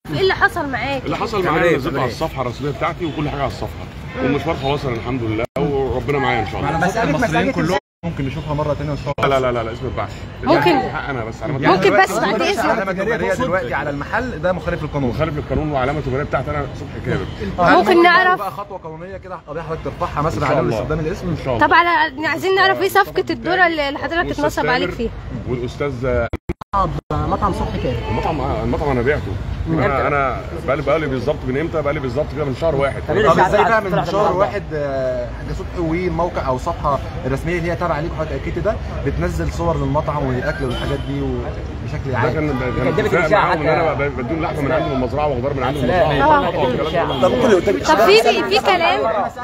ايه اللي حصل معاك اللي حصل تعمل معايا إيه؟ نزلت تعمل على إيه؟ الصفحه الرسميه بتاعتي وكل حاجه على الصفحه والمشوار خلاص أنا الحمد لله وربنا معايا ان شاء الله مسألة المصريين كلهم ممكن نشوفها مرة تانية ان شاء الله لا لا لا لا اسم البحث ممكن. انا بس علامه ممكن تجارية. بس بعد اذنك علامة تجارية دلوقتي على المحل ده مخالف للقانون مخالف للقانون وعلامه تجاريه بتاعتي انا صبحي كامل ممكن نعرف بقى خطوة قانونية كده قضية حضرتك ترفعها مثلا إن شاء على الله. استخدام الاسم ان شاء الله طب على عايزين نعرف ايه صفقه الذره اللي حضرتك والأستاذ اتنصب عليك تامر فيها والاستاذ مطعم صبحي كامل المطعم المطعم انا بعته انا انا بقالي بقالي بالظبط من امتى بقالي بالظبط كده من شهر واحد طب إيه طب الشعب ازاي عايز بقى من تطلع شهر النهاردة؟ واحد آه، حاجة صبحي والموقع او الصفحة الرسمية اللي هي تابعة ليك وحضرتك اكدت ده بتنزل صور للمطعم والاكل والحاجات دي بشكل ده عام كان كان كدبت اتفاق الإشاعة معاهم ان انا حتى. ب- بديهم لحمه من عندي من المزرعه وخضار من عندي من سلام. المزرعه آه. وقطع والكلام ده طب ممكن يقول طب في في في كلام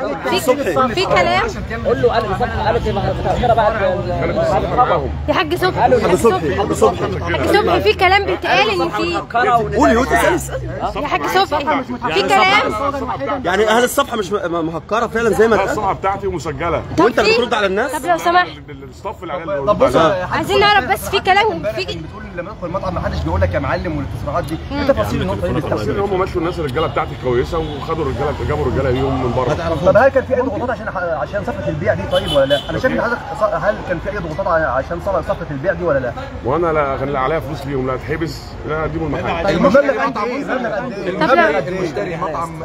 في في كلام قول له انا الصفحه قالت متاخره بعد كانت الصفحه معاهم يا حاج صبحي حاج صبحي حاج صبحي حاج صبحي في كلام بيتقال ان في قول يا اسال اسال يا حاج صبحي في كلام يعني هل الصفحه مش م- مهكره فعلا زي ما لا اتقال الصفحه بتاعتي ومسجله طب وانت اللي في- بترد على الناس؟ طب لو سمحت الصف اللي عليه طب بص يا حاج عايزين نعرف بس في كلام امبارح في كنت بتقول لما ادخل المطعم ما حدش بيقول لك يا معلم والتصريحات دي ايه تفاصيل النقطه دي التفسير ان هم مشوا الناس الرجاله بتاعتي كويسه وخدوا الرجاله جابوا الرجاله ليهم من بره طب هل كان في اي ضغوطات عشان عشان صفقه البيع دي طيب ولا لا؟ انا شايف ان حضرتك ص- هل كان في اي ضغوطات عشان صفقه البيع دي ولا لا؟ وانا لا كان عليا فلوس ليهم لا اتحبس لا اديهم المحل المبلغ قد ايه؟ المبلغ قد ايه؟ طب لا. المبلغ قد ايه؟ المشتري مطعم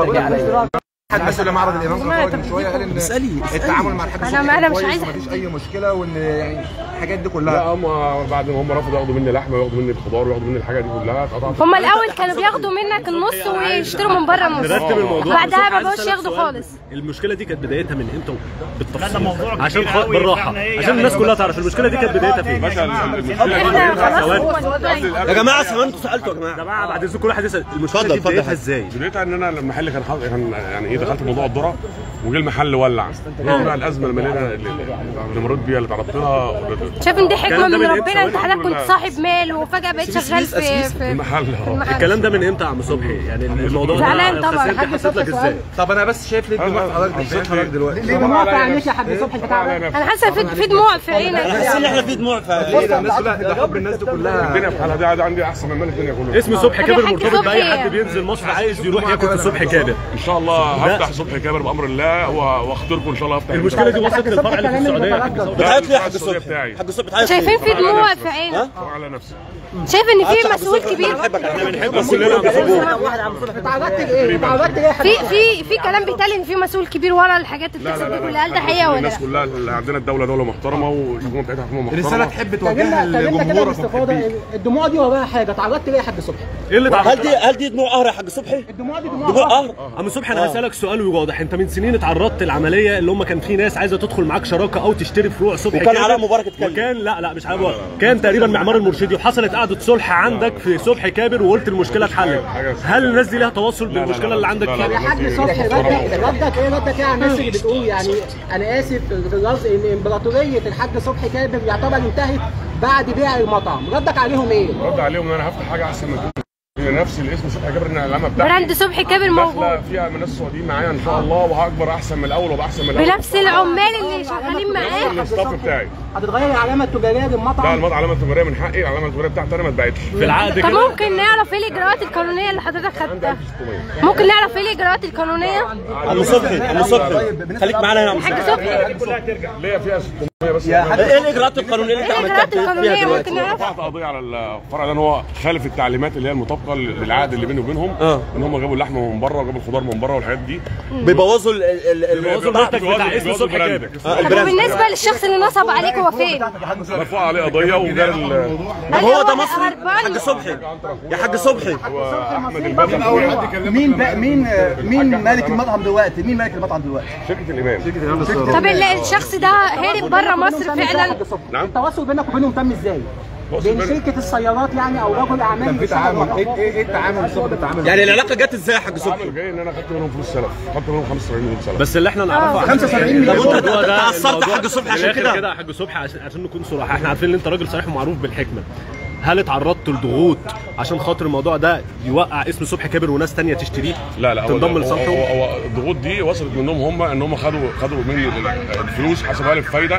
معرض حد مسؤول معرض الامام زهراوي من شويه قال ان اسالي التعامل مع الحاج أنا- صبحي أنا مش كويس عايزة ومفيش اي مشكله وان يعني الحاجات دي لا كلها هم بعد ما هم رفضوا ياخدوا مني لحمه وياخدوا مني الخضار وياخدوا مني الحاجه دي كلها اتقطعت هما الاول كانوا بياخدوا منك النص ويشتروا من بره النص نرتب الموضوع بعدها بس ما عايز بقوش أسألك ياخدوا سؤال. خالص المشكله دي كانت بدايتها من امتى بالتفصيل عشان خ... بالراحه عشان الناس كلها تعرف المشكله دي كانت بدايتها فين باشا المشكله احنا دي خلاص ثواني. هو الموضوع يا جماعه سواء انتوا سالتوا يا يا جماعه جماعه بعد اذن كل واحد يسال المشكله اتفضل، دي اتفضل. بدايتها ازاي بدايتها ان انا المحل كان حاط كان يعني ايه دخلت موضوع الذره وجه المحل ولع غير بقى الازمه الماليه اللي اللي مريت بيها اللي تعرضت لها شايف ان دي حكمه الكلام ده من من ربنا انت إمتى؟ حضرتك كنت صاحب مال وفجاه بقيت شغال في في المحل في اه المحل. الكلام ده من امتى يا عم صبحي يعني الموضوع ده زعلان طبعا. خسرت حاج حسيت لك ازاي طب انا بس شايف ليه دموع حضرتك بصيت حضرتك دلوقتي ليه دموع في عينيك يا حاج صبحي انت تعبان انا حاسه في في دموع في عينك حاسس ان احنا في دموع فعلا ليه ده الناس كلها ده حب الناس دي كلها الدنيا في حالها دي عادي عندي احسن من مال الدنيا كلها اسم صبحي طب يا كابر حاج مرتبط باي صبحي. حد بينزل مصر عايز يروح ياكل في صبحي كابر ان شاء الله هفتح صبحي كامل بامر الله و- واختاركم ان شاء الله هفتح المشكله دي وصلت للفرع اللي في السعوديه يا حاج صبحي بتعيط ليه يا حاج السعودية صبحي بتاعي. حاج صبحي بتعيط شايفين ليه؟ في دموع في عينك أدور على نفسي شايف ان معلش يا في حاج مسؤول صبحي، كبير احنا بنحبك احنا بنحبك كلنا بنحبك واحد عم صبحي اتعرضت لايه؟ اتعرضت ليه يا في حبيبي؟ في في كلام بيتقال ان في مسؤول كبير ورا الحاجات اللي لا لا بتحصل دي لا كلها هل ده لا حقيقه ولا الناس لا؟ كلها اللي عندنا الدوله دوله محترمه والحكومه بتاعتها حكومه محترمه رساله تحب توجهها كلمنا كلمنا كده لجمهورك باستفاضه ومحبيك الدموع دي وراها حاجه اتعرضت ليه يا حاج صبحي؟ ايه اللي هل تعرضت دي هل دي دموع قهر يا حاج صبحي؟ الدموع دي دموع دموع قهر. قهر عم صبحي انا هسالك سؤال واضح انت من سنين اتعرضت للعمليه اللي هم كان في ناس عايزه تدخل معاك شراكه او تشتري فروع صبحي وكان كابر. علاء مبارك اتكلم. وكان لا لا مش علاء مبارك كان تقريبا معمار المرشدي وحصلت قعده صلح عندك في صبحي كابر وقلت المشكله اتحلت هل الناس دي لها تواصل لا، لا، بالمشكله لا، اللي عندك لا، لا، فيها يا حاج صبحي ردك ردك ايه ردك ايه على الناس اللي بتقول يعني انا اسف الرز- ان امبراطوريه الحاج صبحي كابر يعتبر انتهت بعد بيع المطعم ردك عليهم ايه؟ رد عليهم ان انا هفتح حاجه احسن من كده نفس الاسم صبحي جابر ان العلامه بتاعتي براند صبحي كابر داخله موجود فيها من ناس سعوديين معايا ان شاء الله وهكبر احسن من الاول وابقى احسن من الاول بنفس العمال اللي شغالين معاه الستاف بتاعي هتتغير العلامه التجاريه لا للمطعم المطعم علامه تجاريه من حقي العلامه التجاريه بتاعتي انا ما اتباعتش في العقد طب كده ممكن نعرف ايه الاجراءات القانونيه اللي حضرتك عندي خدتها 1600 ممكن نعرف ايه الاجراءات القانونيه عم صبحي عم صبحي خليك معانا هنا يا عم حاج صبحي صبحي ليا فيها 600 بس يا حاج ايه الاجراءات القانونيه اللي انت ايه عملتها الاجراءات فيها القانونيه دلوقتي؟ ممكن نعرف رفعت قضيه على الفرع ده ان هو خالف التعليمات اللي هي المطابقه للعقد اللي بيني وبينهم اه. ان هم جابوا اللحمه من بره وجابوا الخضار من بره والحاجات دي بيبوظوا ال ال ال بيبوظوا المنتج بتاع اسم بيبوظوا صبحي البراند. كابر آه، طب البراند وبالنسبه للشخص اللي نصب عليك هو فين؟ مرفوع عليه قضيه وجال ال- طب هو ده مصري هربان. حاج صبحي يا حاج صبحي واحمد الباشا أخويا. مين بقى مين مين مالك المطعم دلوقتي؟ مين مالك المطعم دلوقتي؟ شركه الامام طب ال- الشخص ده هرب بره مصر فعلا نعم. التواصل بينك وبينهم تم ازاي؟ تواصل بين بين- شركه السيارات يعني او رجل اعمال كان في بيشتغل تعامل مع ايه بعض. ايه إيه التعامل صوب التعامل يعني العلاقه جت ازاي يا حاج صبحي؟ العامل جاي ان انا خدت منهم فلوس سلف خدت منهم 75 مليون سلف بس اللي احنا نعرفه 75 مليون. طب وانت الموضوع ده- تعصبت الموضوع- حاج صبحي من عشان الآخر كده؟ كده يا حاج صبحي عشان عشان نكون صراحه احنا عارفين ان انت راجل صريح ومعروف بالحكمه هل اتعرضت لضغوط عشان خاطر الموضوع ده يوقع اسم صبحي كابر وناس تانية تشتريه لا لا هو تنضم هو- لصالحه هو هو الضغوط دي وصلت منهم هم ان هم خدوا خدوا مني الفلوس حسبها لي بفايده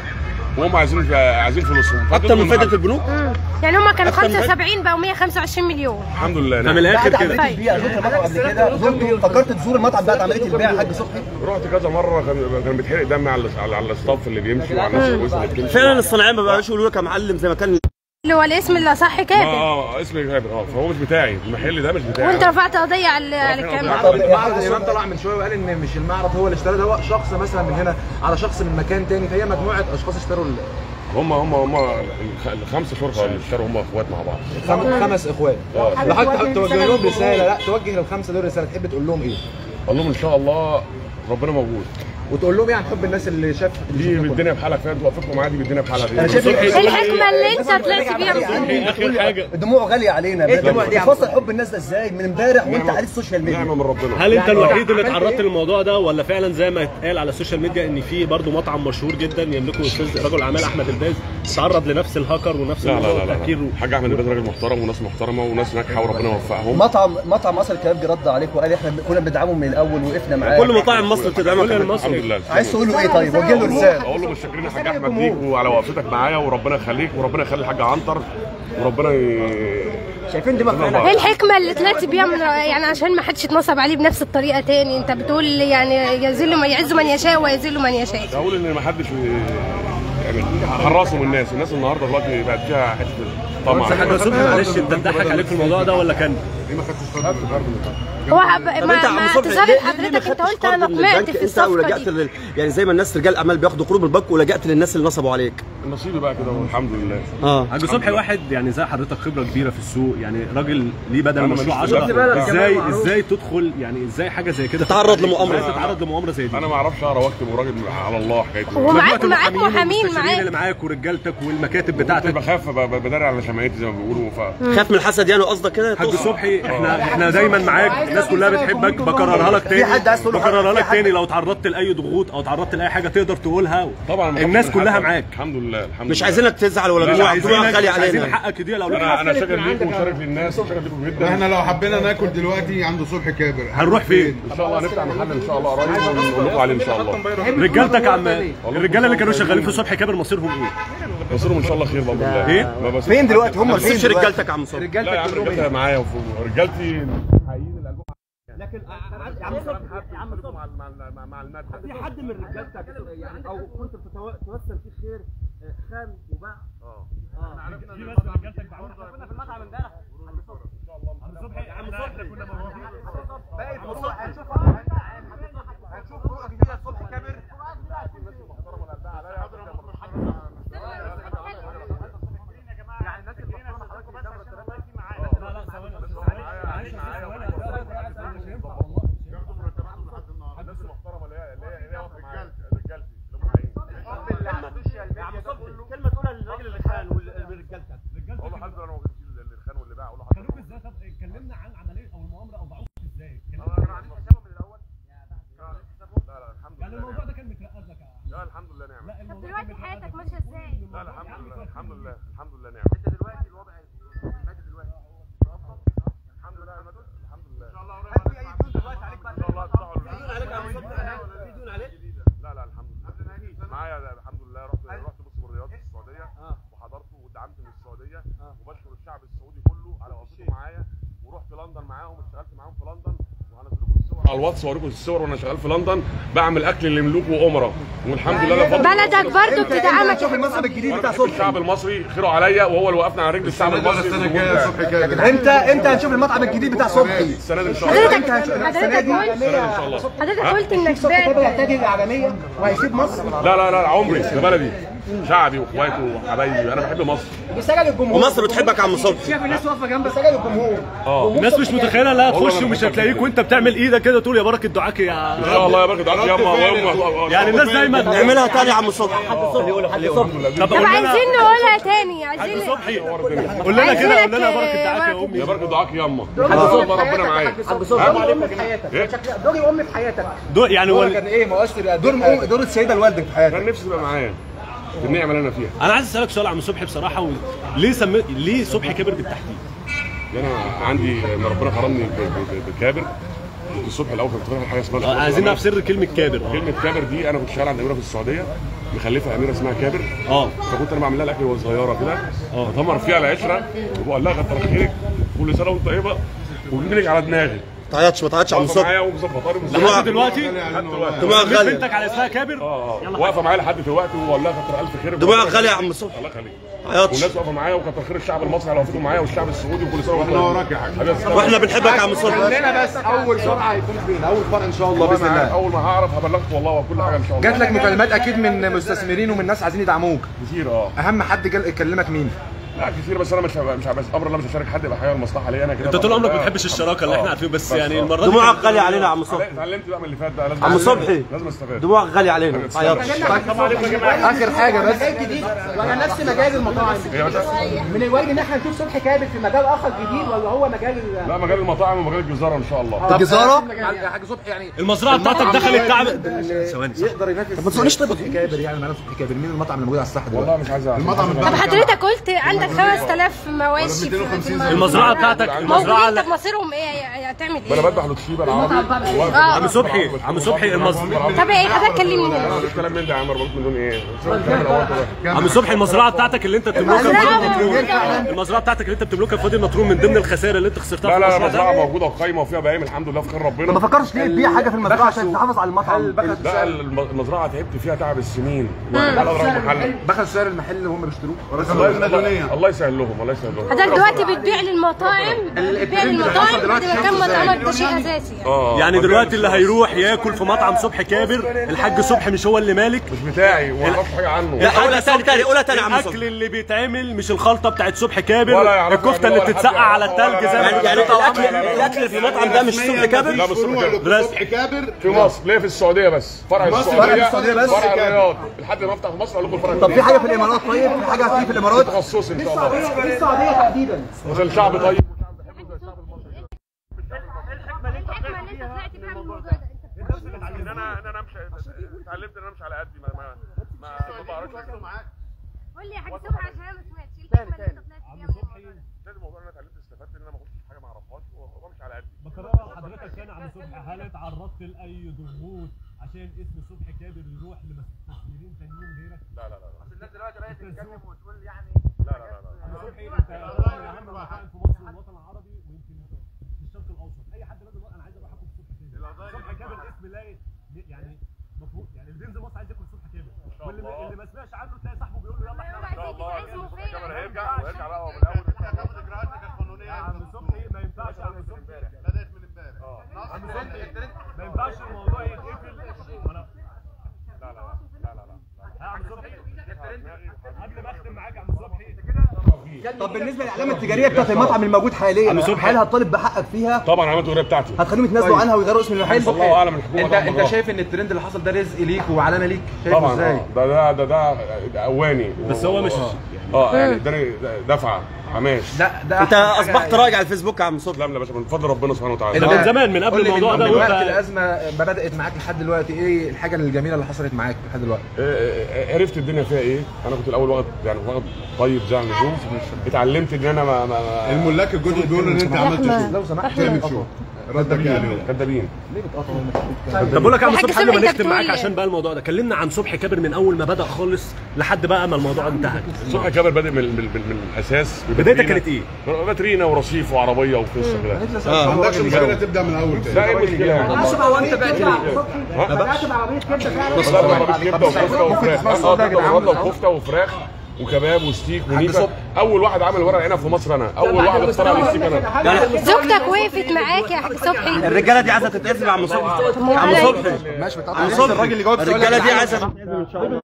وهم عايزين عايزين فلوسهم اكتر من فائده فادتهم البنوك مم. يعني هم كانوا أكتر من- 75 بقوا 125 مليون الحمد لله فمن نعم. الاخر بعد كده عمليه البيع زرت المطعم قبل كده زرته فكرت تزور المطعم بعد عمليه البيع يا حاج صبحي رحت كذا مره كان كان بيتحرق دم على على, على الستاف اللي بيمشي وعلى الناس الكويسه اللي بتمشي فعلا الصناعيه ما بقاش يقولوا لك يا معلم زي ما كان اللي هو الاسم اللي صح كابر اه اه اسمي جابر اه فهو مش بتاعي المحل ده مش بتاعي وانت رفعت قضيه على على الكاميرا طب المعرض الامام طلع من شويه وقال ان مش المعرض هو اللي اشترى ده هو شخص مثلا من هنا على شخص من مكان تاني فهي مجموعه اشخاص اشتروا ال- هم هم هم الخ- الخمسه شرطه اللي اشتروا هم اخوات مع بعض خم- خمس اخوات لو حضرتك توجه لهم رساله لا توجه للخمسه دول رساله تحب تقول لهم ايه؟ قال لهم ان شاء الله ربنا موجود وتقول لهم ايه عن حب الناس اللي شاف اللي دي شافنا كلنا؟ بالدنيا بحالها فيها توقفكم عادي بالدنيا بحالها انا دي شايف ايه الحكمه اللي انت طلعت بيها من صبحي اخر حاجه الدموع غاليه علينا إيه الدموع دي يا عم؟ بتفصل حب الناس ده ازاي من امبارح وانت على السوشيال نعمه ميديا من ربنا هل انت يعني الوحيد اللي عملت اتعرضت إيه؟ للموضوع ده ولا فعلا زي ما اتقال على السوشيال ميديا ان في برضه مطعم مشهور جدا يملكه استاذ رجل اعمال احمد الباز تعرض لنفس الهاكر ونفس لا لا الموضوع لا لا التهكير الحاج احمد الباز راجل محترم وناس محترمه وناس ناجحه وربنا يوفقهم مطعم مطعم اصل الكبابجي رد عليك وقال احنا كنا بندعمه من الاول وقفنا معاه كل مطاعم مصر بتدعمك كل الحمد المصري لله عايز تقول له ايه طيب وجه له رساله اقول له متشكرين يا حاج احمد ليك وعلى وقفتك معايا وربنا يخليك وربنا يخلي الحاج عنتر وربنا ي... شايفين دماغ ربنا ايه الحكمه اللي طلعت بيها من يعني عشان ما حدش يتنصب عليه بنفس الطريقه تاني انت بتقول يعني يذل من يعز من يشاء ويذل من يشاء اقول ان ما حدش يعني حرصوا من الناس الناس النهارده دلوقتي بقت فيها حته طمع حاجه صبحي معلش انت اتضحك عليك في الموضوع ده ولا كان هو حب- طب مع انت يا عم مع صبحي اعتذار ليه- ليه ما حضرتك انت خدتش قلت قرض انا من طمعت البنك في انت الصفقه ولجأت دي لل... يعني زي ما الناس رجال اعمال بياخدوا قروض من البنك ولجأت للناس اللي نصبوا عليك نصيبي بقى كده والحمد لله اه حاج صبحي واحد يعني زي حضرتك خبره كبيره في السوق يعني راجل ليه بدل أنا المشروع ماليش في 10 البلد. ازاي ازاي تدخل يعني ازاي حاجه زي كده تتعرض لمؤامرة. ازاي تتعرض لمؤامره زي دي انا ما اعرفش اقرا واكتب وراجل على الله حكايتي هو معاك مجموعة معاك المحامين محامين والمستشارين اللي معاك معاك ورجالتك والمكاتب كنت بتاعتك بخاف ب- ب- بداري على شمعتي زي ما بيقولوا ف خاف من الحسد يعني قصدك كده حاج صبحي احنا احنا دايما معاك الناس كلها بتحبك بكررها لك تاني حد عايز تقول له بكررها حاجة؟ لك في حد- تاني لو تعرضت لاي ضغوط او تعرضت لاي حاجه تقدر تقولها طبعا ما خافش الناس من كلها حد. معاك الحمد لله الحمد مش لله عايزينك تزعل ولا لا، دموع لا، دموع عايزينك غاليه مش عايزين علينا حقك يضيع لو انا انا ليك شاكر ليكم وشاكر للناس وشاكر ليكم جدا احنا لو حبينا ناكل دلوقتي عند صبحي كابر هنروح فين؟ ان شاء الله هنفتح محل ان شاء الله قريب ونقول لكم عليه ان شاء الله رجالتك يا عم الرجاله اللي كانوا شغالين في صبحي كابر مصيرهم ايه؟ بصيرهم ان شاء الله خير باذن الله إيه؟ ما بس فين دلوقتي هم ما فين تسيبش دلوقتي؟ رجالتك يا عم صبحي لا يا عم رجالتي معايا وفوق. رجالتي حقيقيين الالبوم لكن يا عم صبحي يا عم صبحي مع ال- مع مع الماده في حد من رجالتك يعني او كنت بتتوسل فيه خير خان وباع الناس المحترمه اللي هي اللي هي اللي هي واقفة معايا. رجالتي اللي هم حقيقيين. يا عم صبحي كلمه تقولها للراجل اللي خان ورجالتك اقول له الحمد لله انا ما كنتش اللي خان واللي باع اقول له خلوك ازاي طب اتكلمنا عن عمليه او المؤامره او ضعوف ازاي؟ انا انا عندي حسابه من الاول لا لا الحمد يعني لله الموضوع ده كان مترقب لك يا لا الحمد لله نعمه لا طب الموضوع دلوقتي حياتك ماشيه ازاي؟ لا لا الحمد لله الحمد لله الحمد لله نعمه انت دلوقتي الوضع المادي دلوقتي الحمد لله المادي الحمد لله ان شاء الله قريب في اي ديون دلوقتي عليك بعد ان شاء الله تدعوا في ديون عليك لا لا الحمد لله معايا الحمد لله رحت رحت موسم الرياض في السعوديه وحضرته ودعمت من السعوديه وبشكر الشعب السعودي كله على وقفته معايا ورحت لندن معاهم اشتغلت معاهم في لندن وهنزل لكم الصور على الواتس واوريكم الصور وانا شغال في لندن بعمل اكل لملوك وامراء والحمد لله انا فضل بلدك برضو انت بتدعمك هتشوف المصعد الجديد وانا بتاع بحب الشعب صبحي المصري خيره عليا وهو اللي وقفنا على رجل الشعب المصري السنه الجايه صبحي كابر انت انت هنشوف المطعم الجديد بتاع صبحي السنه دي ان شاء الله حضرتك حضرتك قلت السنه دي ان شاء الله حضرتك قلت انك صبحي كابر بعت يتجه للعالميه وهيسيب مصر لا لا لا عمري ده بلدي شعبي واخواتي وحبايبي انا بحب مصر بيسجل الجمهور ومصر بتحبك يا عم صبحي شايف الناس واقفه جنب سجل الجمهور اه الناس مش متخيله لا هتخش ومش هتلاقيك وانت بتعمل ايدك كده تقول يا بركه دعاك يا ان شاء الله يا بركه دعاك ياما وياما يعني الناس دايما نعملها تاني يا عم صبحي طب طب قول لنا عايزين نقولها تاني عايزين صبحي قول لنا كده قول لنا بركه دعاك يا امي يا بركه دعاك ياما ان شاء الله ربنا معايا دور ام في حياتك إيه؟ شكلها- دوري ام في حياتك دول يعني هو هو كان ايه مؤثر دور مو- دور السيده الوالده في حياتك كان نفسي تبقى معايا في النعمه اللي انا فيها انا عايز اسالك سؤال عن صبحي بصراحه و... ليه سمي... ليه صبحي كبر بالتحديد؟ انا عندي لما ربنا كرمني ب- ب- ب- بكابر الصبح الاول كنت فاكر حاجه اسمها آه، عايزين نعرف سر كلمه كابر كلمه كابر دي انا كنت شغال عند اميره في السعوديه مخلفه اميره اسمها كابر اه فكنت انا بعمل لها الاكل وهي صغيره كده اه طمر فيها العشره وبقول لها كتر خيرك كل سنه وانت طيبه وبجيلك على دماغي تعيطش ما تعيطش يا عم واقفه صبحي معايا ومظبطاني لحد دلوقتي لحد دلوقتي دموعك سميت غاليه بنتك على اسمها كابر اه اه واقفه معايا لحد دلوقتي وبقول لها كتر الف خيرك دموعك غاليه يا عم صبحي الله يخليك تعيطش والناس واقفه معايا وكتر خير الشعب المصري على وقفتهم معايا والشعب السعودي وكل سنه وانت احنا وراك يا حاج. حبيبي واحنا بنحبك يا عم صبحي عندنا بس اول فرع هيكون فين اول فرع ان شاء الله باذن والله الله اول ما هعرف هبلغك والله وكل حاجه ان شاء الله جات لك مكالمات اكيد من مستثمرين ومن ناس عايزين يدعموك كتير اه اهم حد جال يكلمك مين لا كتير بس انا مش مش بس امر الله مش هشارك حد يبقى حاجه المصلحه ليا انا كده انت طول عمرك ما آه. بتحبش الشراكه اللي احنا آه. عارفينه بس بس يعني آه. المره دي دموعك كانت- غاليه علينا يا عم صبحي اتعلمت بقى من اللي فات ده لازم عم أستفاد. صبحي. لازم استفاد دموعك غاليه علينا ما تعيطش اخر حاجه بس جديد ولا نفس مجال المطاعم هي بس- من الوارد ان احنا نشوف صبحي كابر في مجال اخر جديد ولا هو مجال ال- لا مجال المطاعم ومجال الجزاره ان شاء الله الجزاره يا حاج صبحي يعني المزرعه بتاعتك دخلت تعب ثواني يقدر ينافس طب ما تسالنيش طيب صبحي كابر يعني معانا صبحي كابر مين المطعم اللي موجود على الساحه دلوقتي والله مش عايز المطعم طب حضرتك قلت عندك 5000 مواشي في- في الم- المزرعه بتاعتك المزرعه موجودين طب مصيرهم ايه هتعمل انا ايه؟ بذبح لوتشيبا العربي آه. عم صبحي عم صبحي المزرعه طب ايه حضرتك كلمني الكلام من ده يا عم ربط من دون ايه الكلام الأول كده. عم صبحي المزرعه بتاعتك اللي انت بتملكها في وادي المزرعة النطرون موجودة. المزرعه بتاعتك اللي انت بتملكها في وادي النطرون من ضمن الخسائر اللي انت خسرتها لا في لا لا المشروع المزرعه ده موجوده وقايمه وفيها بهايم الحمد لله في خير ربنا ما فكرش ليه تبيع حاجه في المزرعه عشان تحافظ على المطعم لا الم- المزرعه تعبت فيها تعب السنين ولا اضرب محل دخل سعر المحل اللي هم بيشتروه الله الله- الله يسهل لهم الله يسهل لهم حضرتك دلوقتي بتبيع للمطاعم بتبيع للمطاعم بعد ما كان مطعمك ده شيء اساسي يعني اه يعني دلوقتي اللي هيروح ياكل في مطعم صبحي كابر الحاج صبحي مش هو اللي مالك مش بتاعي وما اعرفش حاجه عنه الحاج قولها تاني- تاني- قولها تاني يا عم الاكل صبحي. اللي بيتعمل مش الخلطه بتاعت صبحي ولا كابر يعرفوا الكفته يعملوا اللي ولا بتتسقع حد على يعرفوا التلج ولا زي ما يعرفوا. يعني بيقولوا. الاكل الاكل اللي في المطعم ده مش صبحي كابر لا مش صبحي كابر بس صبحي كابر في مصر ليه في السعوديه بس فرع مصر، السعوديه فرع في السعودية بس. فرع الرياض لحد ما افتح في مصر اقول لكم الفرع طب في حاجه في الامارات طيب في حاجه هتيجي في الامارات تخصصي ان شاء الله في السعوديه تحديدا عشان شعب طيب الحكمه اللي انت طلعت بيها من الموضوع ده ان انا ان انا امشي اتعلمت ان انا امشي على قدي ما ما ما ما بعرفش قول لي يا حاج صبحي عشان انا ما سمعتش الحكمه اللي انت طلعت بيها من الموضوع ده ده الموضوع اللي انا اتعلمت استفدت ان انا ما اخشش في حاجه ما اعرفهاش وامشي على قدي بكرر حضرتك تاني عم صبحي هل اتعرضت لاي ضغوط عشان اسم صبحي كابر يروح لمستثمرين تانيين غيرك؟ لا لا لا لا الناس دلوقتي بقت تتكلم وتقول يعني لا لا لا لا صبحي انت من اهم المطاعم في مصر والوطن العربي ويمكن في الشرق الاوسط اي حد لازم انا عايز اروح اكل صبحي كابر صبحي كابر اسم لايق يعني مفهوم يعني اللي بينزل مصر عايز ياكل صبحي كابر واللي الله. اللي ما سمعش عنه تلاقي صاحبه بيقول له يلا احنا ان شاء الله اسمه فين؟ الكاميرا هيرجع ويرجع بقى من الاول ان شاء الله اجراءاتك القانونيه يا عم صبحي ما ينفعش يا عم صبحي بدات من امبارح عم صبحي ما ينفعش الموضوع يتقفل ولا لا لا لا لا لا يا عم صبحي قبل ما اختم معاك يا عم صبحي طب بالنسبه للاعلام التجاريه بتاعت المطعم الموجود حاليا عم صبحي. هل هتطالب بحقك فيها طبعا عملت الاغنيه بتاعتي هتخليهم يتنازلوا عنها ويغيروا اسم المحل الله اعلم الحكومه انت طبعاً انت غلط. شايف ان الترند اللي حصل ده رزق ليك وعلامه ليك شايفه طبعا ازاي آه. ده ده ده ده ده اواني بس هو مش- اه يعني اداني دفعه حماس ده ده انت أحسن حاجة اصبحت راجع على الفيسبوك يا عم صبحي لا لا يا باشا من فضل ربنا سبحانه وتعالى ده من زمان من قبل قول لي الموضوع من- ده من وقت وانت الازمه ما بدات معاك لحد دلوقتي ايه الحاجه الجميله اللي حصلت معاك لحد دلوقتي آه، آه، عرفت الدنيا فيها ايه انا كنت الاول واخد يعني واخد طيب زي اللزوم اتعلمت ان انا ما, ما ما- الملاك الجدد بيقولوا ان انت عملت شو لو سمحت تعمل شو ردك ايه عليهم كدابين طب بقول لك يا عم الحاج صبحي قبل صبحي ما انت نختم معاك بتقول- عشان بقى الموضوع ده كلمنا عن صبحي كابر من اول ما بدا خالص لحد بقى ما الموضوع انتهى صبحي كامل بادئ من, من, من, من الاساس بدايتك كانت ايه؟ باترينا ورصيف وعربيه وقصه كده ما عندكش مشكله تبدا من الاول لا تاني ايه المشكله يعني هو انت بقيت بدات بعربيه كبده فعلا لا لا بعربية كبده وكفته وفراخ تسمع اه الصوت ده يا كبده جدعان؟ ورده وكفته وفراخ وكباب وستيك ونيكا اول واحد عمل ورق عنب في مصر انا اول واحد اخترع الستيك انا زوجتك وقفت معاك يا حاج صبحي الرجاله دي عايزه تتقفل يا عم صبحي مو عم عليا. صبحي ماشي بتقطع عم لسه صبحي الراجل اللي جاوب سؤالك الرجاله دي العام. عايزه تتقفل ان شاء الله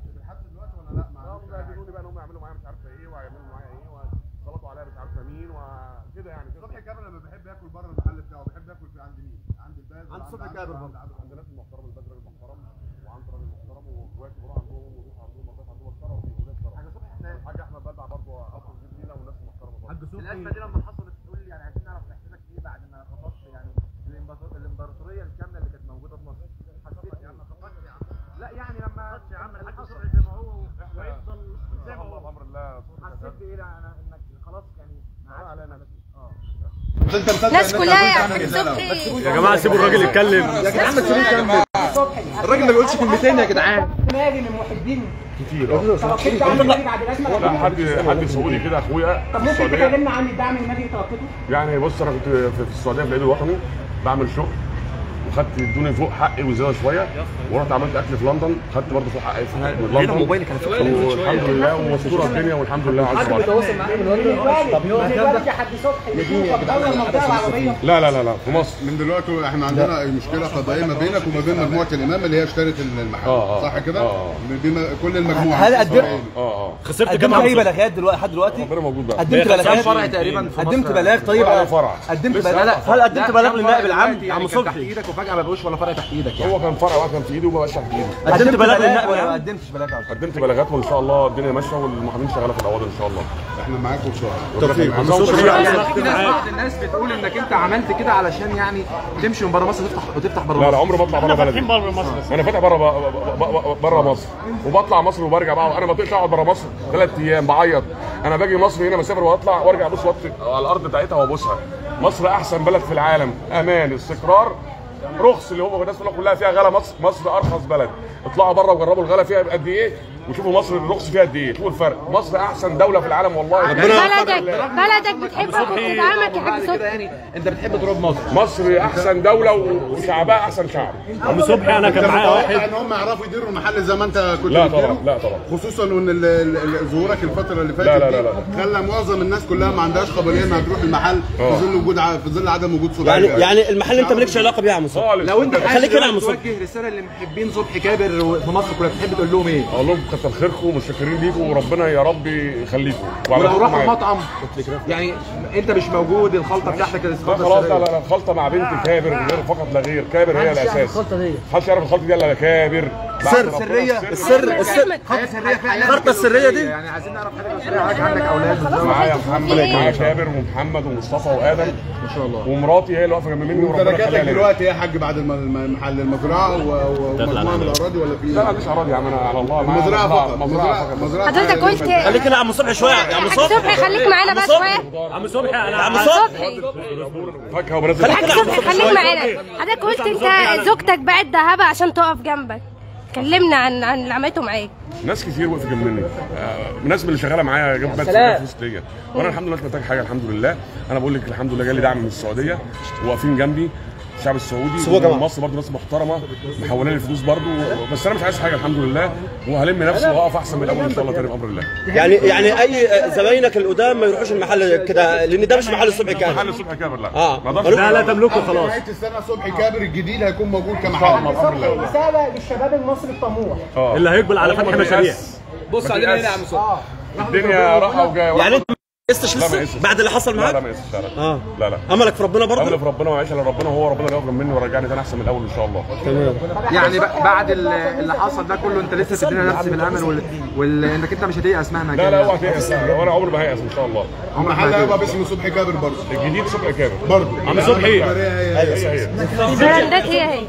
بيقولوا لي بقى ان هم يعملوا معايا مش عارفه ايه وهيعملوا معايا ايه وظبطوا عليا مش عارفه مين وكده يعني كده صبحي كامل لما بيحب ياكل بره المحل بتاعه بيحب ياكل في عند مين؟ عند الباز عند صبحي كامل برضه. عند ناس محترم البدر راجل محترم وعند راجل محترم واخواتي بروح عندهم وضيوف عندهم وضيوف عندهم محترم وناس محترم الحاج احمد بدع برضه اخو جديد لينا وناس محترمه برضه حاج صبحي الازمه دي لما حصلت تقول لي يعني عايزين نعرف احساسك ايه بعد ما خطفت يعني الإمبراطور- الامبراطوريه الكامله اللي كانت موجوده في مصر حسيت يا عم فقدت يا عم لا يعني لما يا عم الحاج صبحي زي ما هو ويفضل زي ما الله هو بامر الله حسيت بايه لا انا انك خلاص يعني ما عادش على نفسي اه انت مصدق الناس ان انت كلها كنت يا عامل حاج رسالة. صبحي يا جماعه سيبوا الراجل يتكلم يا جدعان ما تسيبوه يكمل الراجل ما بيقولش كلمتين يا جدعان نادي من محبين كتير اه طب انت عندك نادي بعد الازمه لا حد حد سعودي كده اخويا طب في ممكن السعوديه تكلمنا عن الدعم المالي اللي توقفته؟ يعني بص انا كنت في في السعوديه في العيد الوطني بعمل شغل وخدت ادوني فوق حقي وزياده شويه ورحت عملت اكل في لندن خدت برضه فوق حقي في من لندن موبايلك على فكره والحمد لله ومستوره الدنيا والحمد لله عز وجل طب دلوقتي يا حاج صبحي يشوفك بره المنطقه العربيه لا لا لا لا في مصر من دلوقتي احنا عندنا مشكله قضائيه ما بينك وما بين مجموعه الامام اللي هي اشترت المحل آه، آه. صح كده؟ آه. بما كل المجموعه هل قدمت اه اه خسرت قدمت كام اي عمسوح بلاغات دلوقتي لحد دلوقتي ربنا موجود بقى قدمت بلاغات فرع تقريبا في قدمت مصر. بلاغ طيب ولا فرع قدمت لسه بلاغ لا، هل قدمت بلاغ للنائب العام يعني عم كان تحت صبحي ايدك وفجاه ما بقوش ولا فرع تحت ايدك يعني هو كان فرع واحد كان في ايدي وما بقاش تحت ايدي قدمت بلاغ للنائب ولا ما العام قدمتش بلاغ على قدمت بلاغات وان شاء الله الدنيا ماشيه والمحامين شغاله في القواضي ان شاء الله احنا معاكم ان شاء الله توفيق في ناس بعض الناس بتقول انك انت عملت كده علشان يعني تمشي من بره مصر وتفتح وتفتح بره لا لا مصر عمري ما اطلع بره بلدي انا فاتح بره بره مصر وبطلع مصر وبرجع بقى انا ما بطيقش اقعد بره مصر ثلاث ايام بعيط انا باجي مصر هنا مسافر واطلع وارجع ابص وطي على الارض بتاعتها وابوسها مصر احسن بلد في العالم امان استقرار رخص اللي هو الناس كلها فيها غلا مصر مصر ارخص بلد اطلعوا بره وجربوا الغلا فيها قد ايه وشوفوا مصر الرخص فيها قد ايه شوفوا الفرق مصر احسن دوله في العالم والله بلدك بلدك بتحبك وبتدعمك يا حاج كده صبحي يعني انت بتحب تروح مصر مصر احسن دوله وشعبها احسن شعب عم صبحي انا كان معايا واحد ان هم يعرفوا يديروا المحل زي ما انت كنت لا بتديره؟ طبعا لا طبعا خصوصا ان ال- ال- ال- ظهورك الفتره اللي فاتت لا لا دي لا لا. خلى معظم الناس كلها ما عندهاش قابليه انها تروح المحل في ظل وجود ع- في ظل عدم وجود صداع يعني يعني المحل انت مالكش علاقه بيه يا عم صبحي خالص لو انت خليك عايز خليك هنا يا عم دلوقتي توجه رساله لمحبين صبحي كابر في مصر كلها تحب تقول لهم ايه؟ اقول لهم كتر خيركم ومتشكرين ليكم وربنا يا رب يخليكم ولو وعلى راحوا معايا. مطعم يعني انت مش موجود الخلطه بتاعتك لا الخلطه خلاص لا السرية. لا لا خلطه مع بنت كابر غير فقط لا غير كابر هي الاساس محدش يعرف الخلطه دي الا كابر سر سريه السر السر حاجه سريه فعلا الخرطه السريه دي يعني عايزين نعرف حاجه سريه حضرتك عندك اولاد بالظبط معايا محمد معايا كابر ومحمد ومصطفى وادم ما شاء الله ومراتي هي اللي واقفه جنب مني وربنا ممتلكاتك يخليها ليا دلوقتي ايه يا حاج بعد الم- الم- محل المزرعه و- و- ومجموعه من الاراضي ولا في لا لا مش اراضي يا عم انا على الله معايا المزرعه فقط مزرعه مزرعه فقط مزرعه حضرتك قلت خليك هنا يا عم صبحي شويه يا عم حاج صبحي صبحي خليك معانا بقى شويه عم صبحي انا عم عم صبحي صبحي فاكهه وبنزل حاج صبحي خليك معانا حضرتك قلت انت زوجتك باعت ذهبها عشان تقف جنبك كلمنا عن عن اللي عملته معاك ناس كتير وقفت جنب مني آه، الناس اللي شغاله معايا جابت فلوس ليا وانا الحمد لله مش محتاج حاجه الحمد لله انا بقول لك الحمد لله جالي دعم من السعوديه واقفين جنبي الشعب السعودي سيبوه يا جماعة. ومصر برضه ناس محترمه محولين لي فلوس برضه بس انا مش عايز حاجه الحمد لله وهلم نفسي واقف احسن من الاول ان شاء الله تاني بامر الله يعني يعني اي زباينك القدام ما يروحوش المحل كده لان ده مش محل صبحي محل كامل الصبح كامل لا آه. ما اقدرش لا لا تملكه خلاص نهايه السنه صبحي كابر الجديد هيكون موجود ان شاء الله كمحل بامر الله رساله للشباب المصري الطموح اه اللي هيقبل على والله فتح ما مشاريع بيأس. بص ما علينا هنا بيأس. يا عم صبحي الدنيا راحه وجايه يعني انت ما قستش لا ما لسه قستش. بعد اللي حصل لا لا معاك ما يقسش لا لا اه لا لا املك في ربنا برضه امل في ربنا وعيش على ربنا وهو ربنا اللي يقف مني ويرجعني تاني احسن من الاول ان شاء الله يعني ب- بعد ال- اللي حصل ده كله انت لسه تدينا نفس بالامل وال... وال... انك انت مش هتيأس مهما لا كان لا اوعى تيأس وانا عمري ما هيأس ان شاء الله المحل هيبقى باسم صبحي كابر برضه الجديد صبح كامل برضه عم صبحي هي هي البراندات هي هي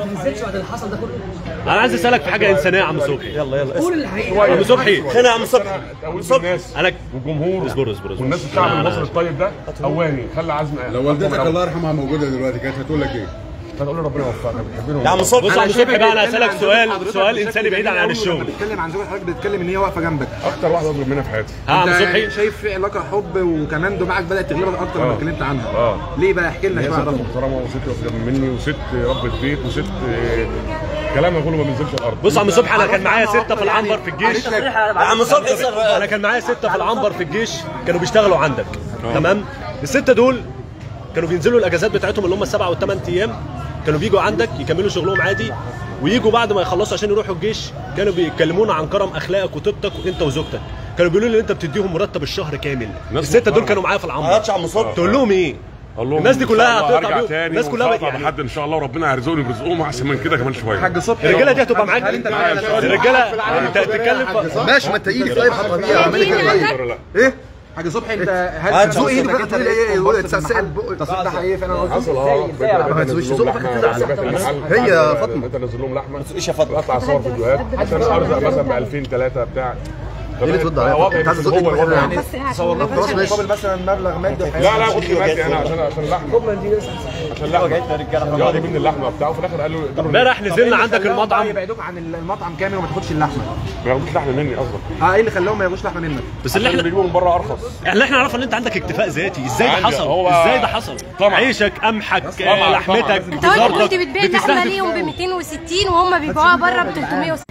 انا عايز اسالك في حاجه انسانيه يا عم صبحي يلا يلا عم صبحي هنا يا عم صبحي قويت الناس انا والجمهور اصبر اصبر اصبر والناس الشعب المصري الطيب ده قواني خلى عزم لو والدتك الله يرحمها موجوده دلوقتي كانت هتقول لك ايه؟ هتقول لي ربنا يوفقنا بنحبهم يا عم صبحي بص يا عم شايفك صبحي بقى انا بتتكلم اسالك عن سؤال زوجة سؤال حضرتك انساني بعيد بشكل عن جميل أوي. الشغل لما بتتكلم عن زوجة حضرتك بتتكلم ان هي واقفه جنبك اكتر واحده اطلب منها في حياتي ها يا عم انت صبحي شايف في علاقه حب وكمان دماغك بدات تغلبك اكتر لما آه. اتكلمت عنها اه ليه بقى احكي لنا هي شويه ست عرفنا محترمه وست واقفه جنب مني وست ربة بيت وست آه، كلامها كله ما بينزلش الارض بص يا عم صبحي انا كان معايا سته في العنبر في الجيش يا عم صبحي اسأل. انا كان معايا سته في العنبر في الجيش كانوا بيشتغلوا عندك تمام السته دول كانوا بينزلوا الاجازات بتاعتهم اللي هم السبع والثمان ايام كانوا بيجوا عندك يكملوا شغلهم عادي ويجوا بعد ما يخلصوا عشان يروحوا الجيش كانوا بيتكلمونا عن كرم اخلاقك وطيبتك وانت وزوجتك كانوا بيقولوا لي انت بتديهم مرتب الشهر كامل ناس السته دول محترمة. كانوا معايا في ما العنبر عادش يا عم صبحي تقول لهم ايه اقول لهم الناس دي إن شاء كلها الله هتقطع هرجع بيهم تاني الناس كلها ومش هقطع يعني بحد ان شاء الله وربنا هيرزقني برزقهم احسن من كده كمان شويه حاج صبحي الرجاله دي هتبقى معاك هل انت معاك الرجاله انت بتتكلم في- ماشي ما انت ايدي طيب حط فيها اعمل لي كده عندك ولا لا ايه حاج صبحي انت هل هتزوق ايدك انك وانت انت تقول ايه بص تسأل تسأل التصوير ده حقيقي فعلا قصدي حصل اه ما تسويش ذوق فاكر كده على باب المحل هي فاطمة. انت نزل لهم لحمه ايش يا فاطمه اطلع اصور فيديوهات عشان ارزق مثلا ب 2000 3 بتاع ليه بترد عليا؟ وضعي انت عايز بس تزق هو الوضع الوضع يعني بس عشان صور لكم ما يبانش مقابل مثلا مبلغ مادي لا لا كنت مادي انا عشان عشان اللحمه عشان اللحمه يقعد مني اللحمه بتاعه وفي الاخر قال له ادوا له امبارح نزلنا عندك المطعم يبعدوك عن المطعم كامل وما تاخدش اللحمه ما ياخدوش لحمه مني قصدك اه ايه اللي خلاهم ما ياخدوش لحمه منك بس اللي اللي احنا بيجيبوا من بره ارخص اللي احنا نعرفه ان انت عندك اكتفاء ذاتي ازاي ده عندي- حصل هو- ازاي ده حصل طبعا. عيشك قمحك طبعا، آه، لحمتك طبعا. انت قلت كنت بتزارتك، بتبيع اللحمه بتستهدف ليهم ب 260 وهم بيبيعوها بره ب 360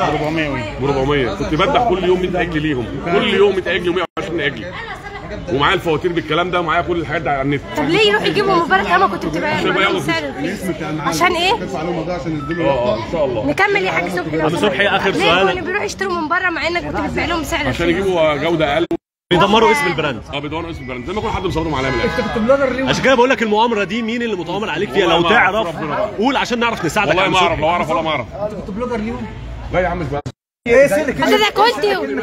ب 400 كنت بذبح كل يوم 100 عجل ليهم كل يوم 100 عجل و120 عجل ومعايا الفواتير بالكلام ده ومعايا كل الحاجات دي على النت طب ليه يروح يجيبوا مبارك اما كنت بتبيع عشان ياخدوا لهم سعر رخيص عشان ايه؟ تدفع عليهم ده عشان يديله اه اه ان شاء الله نكمل يا حاج صبحي لو أبو صبحي، آخر ليه سؤال. كانوا بيروحوا يشتروا من بره مع انك كنت بتبيع لهم سعر عشان رخيص يجيبوا جوده اقل بيدمروا اسم البراند اه بيدوروا اسم البراند زي ما يكون حد مصورهم عليها من الاخر عشان كده بقول لك المؤامره دي مين اللي متآمر عليك فيها والله لو ما أعرف، تعرف ربنا بقى. قول عشان نعرف نساعدك والله يا ما أبو اعرف صبحي. لو اعرف ولا ما اعرف بلوجر اليوم لا يا عم مش بقى ايه سلك حضرتك قلت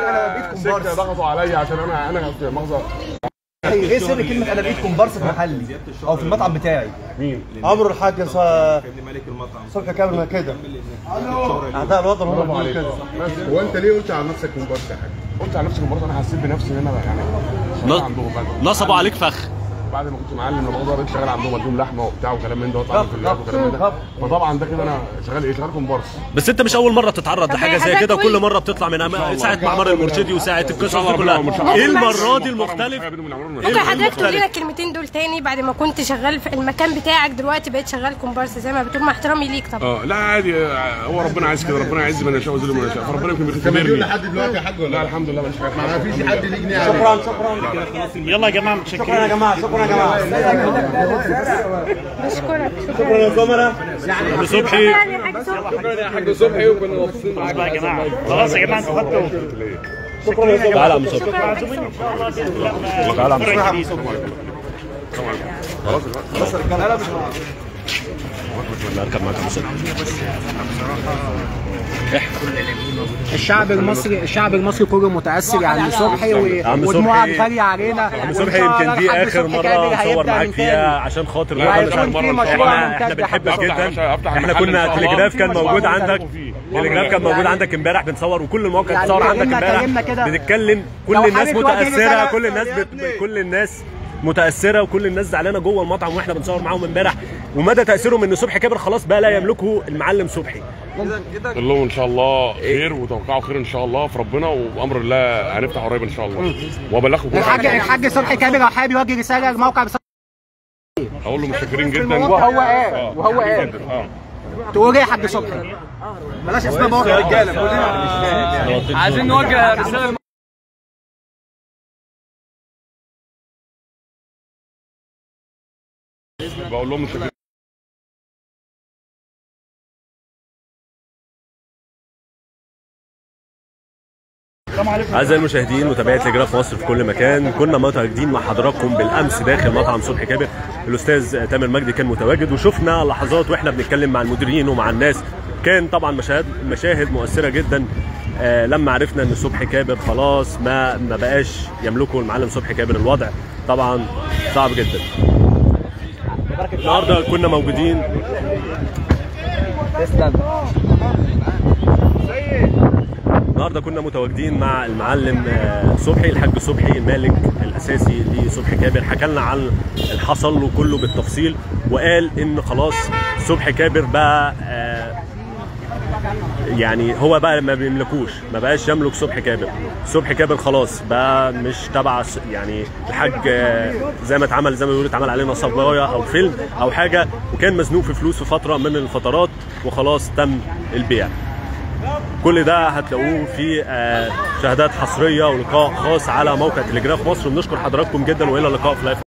سكه ضغطوا عليا عشان انا انا في مؤاخذه ايه سر كلمه انا بقيت كومبارس في محلي او في المطعم بتاعي مين؟ عمرو الحاج ص- صبحي كامل ما كده اعداء الوطن هم برافو بيقولوا عليك كده هو انت ليه قلت على نفسك كومبارس يا حاج؟ قلت على نفسي المباراه انا حسيت بنفسي ان انا يعني شغال عندهم بعد نصبوا عليك فخ بعد ما كنت معلم لما بقدر شغال عندهم اديهم لحمه وبتاع وكلام من ده واطعم في اللحم وكلام من ده فطبعا ده كده انا شغال ايه؟ شغال كومبارس بس انت مش اول مره تتعرض طب لحاجه زي حضرتك كده قول كل لي. مره بتطلع من أما... ساعه معمر المرشدي وساعه القصص دي ربنا كلها ومن شاء ايه الله. المره دي محترم المختلف حاجة بينهم وبين ممكن عمرنا. حضرتك تقول لنا مختلف. الكلمتين دول تاني بعد ما كنت شغال في المكان بتاعك دلوقتي بقيت شغال كومبارس زي ما بتقول مع احترامي ليك طبعا اه لا عادي آه، هو ربنا عايز كده ربنا يعز من يشاء ويذل من يشاء فربنا يمكن انت مديون بيختبرني لحد دلوقتي يا حاج ولا لا الحمد لله ماليش حاجه ما فيش حد ليه جنيه عليه شكرا شكرا يلا يا جماعه متشكرين شكرا يا جماعه شكرا يا جماعه بشكرك شكرا يا زملاء ابو صبحي شكرا يا حاج صبحي حاج صبحي وكنا مبسوطين معاك يا جماعه خلاص يا جماعه انتوا خدتوا شكرا يا زملاء تعالى يا ابو صبحي شكرا يا حاج صبحي تعالى يا ابو صبحي خلاص خلاص اركب معاك يا ابو صبحي الشعب المصري الشعب المصري كله متاثر يعني صبحي و- عم ودموعك صبحي- غاليه علينا عم صبحي يمكن دي اخر مره نصور معاك فيها عشان خاطر لا، الوضع لا، مش لا، عارف. مرة مشروع احنا ممتد احنا بنحبك أفتح يا باشا، جدا أفتح احنا المحل إن كنا شاء الله. تليجراف كان في موجود مشروع عندك فيه. تليجراف كان موجود عندك امبارح بنصور وكل المواقع يعني بتصور عندك كلمنا- امبارح كلمنا كده. بنتكلم كل لو الناس حابب توجه متاثره رسالة- كل الناس بت... كل الناس متاثره وكل الناس زعلانه جوه المطعم واحنا بنصور معاهم امبارح ومدى تاثيرهم ان صبحي كابر خلاص بقى لا يملكه المعلم صبحي قول لهم ان شاء الله خير وتوقعوا خير ان شاء الله في ربنا وبامر الله هنفتح قريب ان شاء الله وابلغكم كل الحاج حاجه الحاج صبحي كامل لو حابب يوجه رساله لموقع بص- اقول له متشكرين جدا وهو قال آه، وهو قال جداً. اه تقول ايه يا حاج صبحي بلاش اسماء مواقع رجاله كلنا عايزين نوجه رساله بقول لهم متشكرين أعزائي المشاهدين متابعي تلجراف مصر في كل مكان كنا متواجدين مع حضراتكم بالأمس داخل مطعم صبحي كابر الأستاذ تامر مجدي كان متواجد وشفنا لحظات وإحنا بنتكلم مع المديرين ومع الناس كان طبعا مشاهد مشاهد مؤثرة جدا آه لما عرفنا ان صبحي كابر خلاص ما ما بقاش يملكه المعلم صبحي كابر الوضع طبعا صعب جدا النهارده كنا موجودين تسلم النهارده كنا متواجدين مع المعلم آه، صبحي الحاج صبحي المالك الاساسي لصبحي كابر حكى لنا عن اللي حصل له كله بالتفصيل وقال ان خلاص صبحي كابر بقى آه، يعني هو بقى ما بيملكوش ما بقاش يملك صبحي كابر صبحي كابر خلاص بقى مش تبع س- يعني الحاج آه، زي ما اتعمل زي ما بيقولوا اتعمل عليه نصبايا او فيلم او حاجه وكان مزنوق في فلوس في فتره من الفترات وخلاص تم البيع كل ده هتلاقوه في آه، شهادات حصريه ولقاء خاص على موقع تلجراف مصر بنشكر حضراتكم جدا والى اللقاء في لايف